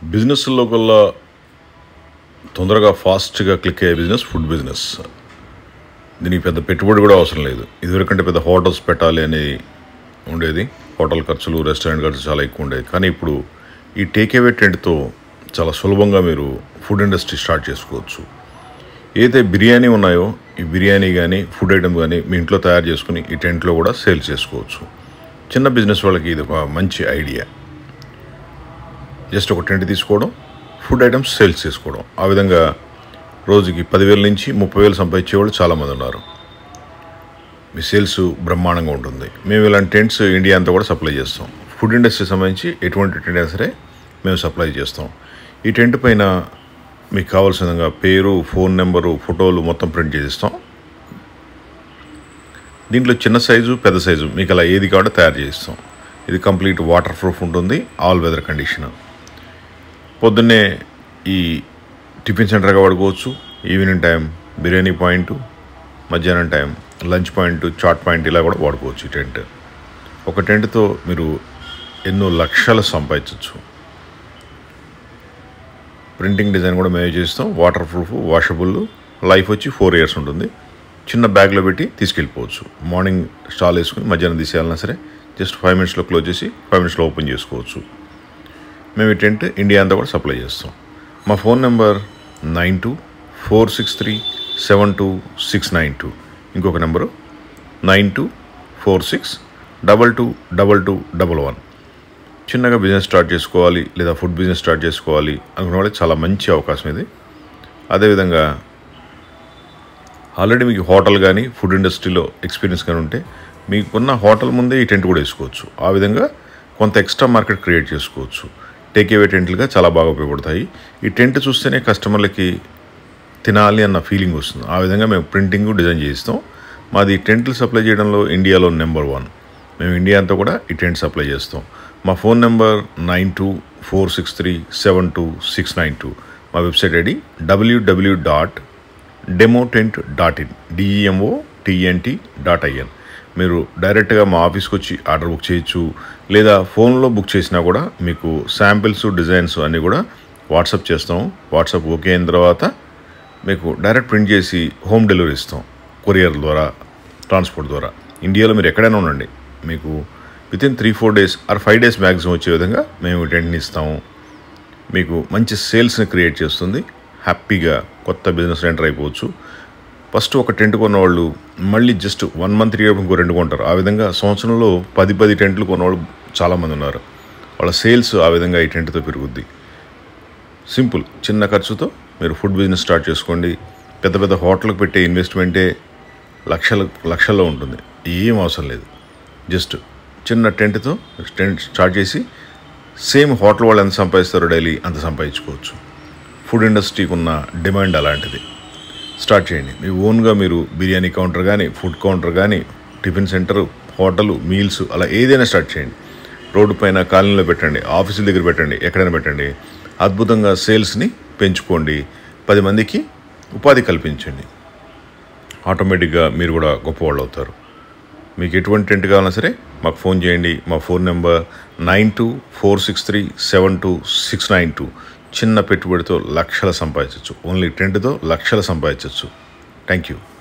బిజినెస్లో కల్లా తొందరగా ఫాస్ట్గా క్లిక్ అయ్యే బిజినెస్ ఫుడ్ బిజినెస్ దీనికి పెద్ద పెట్టుబడి కూడా అవసరం లేదు ఇదివరకంటే పెద్ద హోటల్స్ పెట్టాలి అని ఉండేది హోటల్ ఖర్చులు రెస్టారెంట్ ఖర్చులు చాలా ఎక్కువ ఉండేది కానీ ఇప్పుడు ఈ టేక్ అవే టెంట్తో చాలా సులభంగా మీరు ఫుడ్ ఇండస్ట్రీ స్టార్ట్ చేసుకోవచ్చు ఏదైతే బిర్యానీ ఉన్నాయో ఈ బిర్యానీ కానీ ఫుడ్ ఐటమ్ కానీ మీ ఇంట్లో తయారు చేసుకుని ఈ టెంట్లో కూడా సేల్ చేసుకోవచ్చు చిన్న బిజినెస్ వాళ్ళకి ఇది ఒక మంచి ఐడియా జస్ట్ ఒక టెంట్ తీసుకోవడం ఫుడ్ ఐటమ్స్ సేల్స్ చేసుకోవడం ఆ విధంగా రోజుకి పదివేల నుంచి ముప్పై వేలు సంపాదించే వాళ్ళు చాలామంది ఉన్నారు మీ సేల్స్ బ్రహ్మాండంగా ఉంటుంది మేము ఇలాంటి టెంట్స్ ఇండియా అంతా కూడా సప్లై చేస్తాం ఫుడ్ ఇండస్ట్రీ సంబంధించి ఎటువంటి టెంట్ అయినా సరే మేము సప్లై చేస్తాం ఈ టెంట్ పైన మీకు కావాల్సిన విధంగా పేరు ఫోన్ నెంబరు ఫోటోలు మొత్తం ప్రింట్ చేసిస్తాం దీంట్లో చిన్న సైజు పెద్ద సైజు మీకు అలా ఏది కావాలో తయారు చేయిస్తాం ఇది కంప్లీట్ వాటర్ ప్రూఫ్ ఉంటుంది ఆల్ వెదర్ కండిషన్ పొద్దున్నే ఈ టిఫిన్ సెంటర్గా వాడుకోవచ్చు ఈవినింగ్ టైం బిర్యానీ పాయింట్ మధ్యాహ్నం time lunch point chaat point ఇలా కూడా వాడుకోవచ్చు ఈ టెంట్ ఒక టెంట్తో మీరు ఎన్నో లక్షలు సంపాదించవచ్చు ప్రింటింగ్ డిజైన్ కూడా మేమే చేస్తాం వాటర్ ప్రూఫ్ వాషబుల్ లైఫ్ వచ్చి ఫోర్ ఇయర్స్ ఉంటుంది చిన్న బ్యాగ్లో పెట్టి తీసుకెళ్ళిపోవచ్చు మార్నింగ్ స్టాల్ వేసుకుని మధ్యాహ్నం తీసేయాలన్నా సరే జస్ట్ ఫైవ్ మినిట్స్లో క్లోజ్ చేసి ఫైవ్ మినిట్స్లో ఓపెన్ చేసుకోవచ్చు మేము ఈ టెంట్ ఇండియా అంతా కూడా సప్లై చేస్తాం మా phone number nine two four six three seven two six nine two ఇంకొక number nine two four six double two double two double one చిన్నగా బిజినెస్ స్టార్ట్ చేసుకోవాలి లేదా ఫుడ్ బిజినెస్ స్టార్ట్ చేసుకోవాలి అనుకున్న వాళ్ళకి చాలా మంచి అవకాశం ఇది అదేవిధంగా ఆల్రెడీ మీకు హోటల్ కానీ ఫుడ్ ఇండస్ట్రీలో ఎక్స్పీరియన్స్ కానీ ఉంటే మీకున్న హోటల్ ముందే ఈ టెంట్ కూడా వేసుకోవచ్చు ఆ విధంగా కొంత ఎక్స్ట్రా మార్కెట్ క్రియేట్ చేసుకోవచ్చు టేక్ అవే టెంట్లుగా చాలా బాగా ఉపయోగపడతాయి ఈ టెంట్ చూస్తేనే కస్టమర్లకి తినాలి అన్న ఫీలింగ్ వస్తుంది ఆ విధంగా మేము ప్రింటింగ్ డిజైన్ చేయిస్తాం మాది టెంట్లు సప్లై చేయడంలో ఇండియాలో నెంబర్ వన్ మేము ఇండియా అంతా కూడా ఈ టెంట్ సప్లై చేస్తాం మా phone number nine two four six three seven two six nine two మా website ID W W dot demo tent dot in D E M O T N T dot I N మీరు డైరెక్ట్గా మా ఆఫీస్కి వచ్చి ఆర్డర్ బుక్ చేయొచ్చు లేదా ఫోన్లో బుక్ చేసినా కూడా మీకు శాంపిల్స్ డిజైన్స్ అన్నీ కూడా వాట్సాప్ చేస్తాం వాట్సాప్ ఓకే అయిన తర్వాత మీకు డైరెక్ట్ ప్రింట్ చేసి హోమ్ డెలివరీ ఇస్తాం కొరియర్ ద్వారా ట్రాన్స్పోర్ట్ ద్వారా ఇండియాలో మీరు ఎక్కడైనా ఉండండి మీకు within three four days or five days maximum వచ్చే విధంగా మేము టెంట్ని ఇస్తాము మీకు మంచి సేల్స్ని క్రియేట్ చేస్తుంది హ్యాపీగా కొత్త బిజినెస్ ఎంటర్ అయిపోవచ్చు ఫస్ట్ ఒక టెంట్ కొన్న వాళ్ళు మళ్ళీ జస్ట్ వన్ మంత్ త్రీ ఇంకో రెండు కొంటారు ఆ విధంగా సంవత్సరంలో పది పది టెంట్లు కొన్నవాళ్ళు చాలామంది ఉన్నారు వాళ్ళ సేల్స్ ఆ విధంగా ఈ టెంట్తో పెరుగుద్ది సింపుల్ చిన్న ఖర్చుతో మీరు ఫుడ్ బిజినెస్ స్టార్ట్ చేసుకోండి పెద్ద పెద్ద హోటల్కి పెట్టే ఇన్వెస్ట్మెంటే లక్షల లక్షల్లో ఉంటుంది ఏం అవసరం లేదు జస్ట్ చిన్న టెంట్తో టెంట్ స్టార్ట్ చేసి సేమ్ హోటల్ వాళ్ళు ఎంత సంపాదిస్తారో డైలీ అంత సంపాదించుకోవచ్చు ఫుడ్ ఇండస్ట్రీకి ఉన్న డిమాండ్ అలాంటిది స్టార్ట్ చేయండి మీ ఓన్గా మీరు బిర్యానీ కౌంటర్ కానీ ఫుడ్ కౌంటర్ కానీ టిఫిన్ సెంటర్ హోటల్ మీల్స్ అలా ఏదైనా స్టార్ట్ చేయండి రోడ్డు పైన కాలనీలో పెట్టండి ఆఫీసుల దగ్గర పెట్టండి ఎక్కడైనా పెట్టండి అద్భుతంగా సేల్స్ని పెంచుకోండి పది మందికి ఉపాధి కల్పించండి ఆటోమేటిక్గా మీరు కూడా గొప్పవాళ్ళు అవుతారు మీకు ఎటువంటి టెంట్ కావాలన్నా సరే మాకు ఫోన్ చేయండి మా phone number nine two four six three seven two six nine two చిన్న పెట్టుబడితో లక్షలు సంపాదించవచ్చు ఓన్లీ టెంట్తో లక్షలు సంపాదించవచ్చు థ్యాంక్ యూ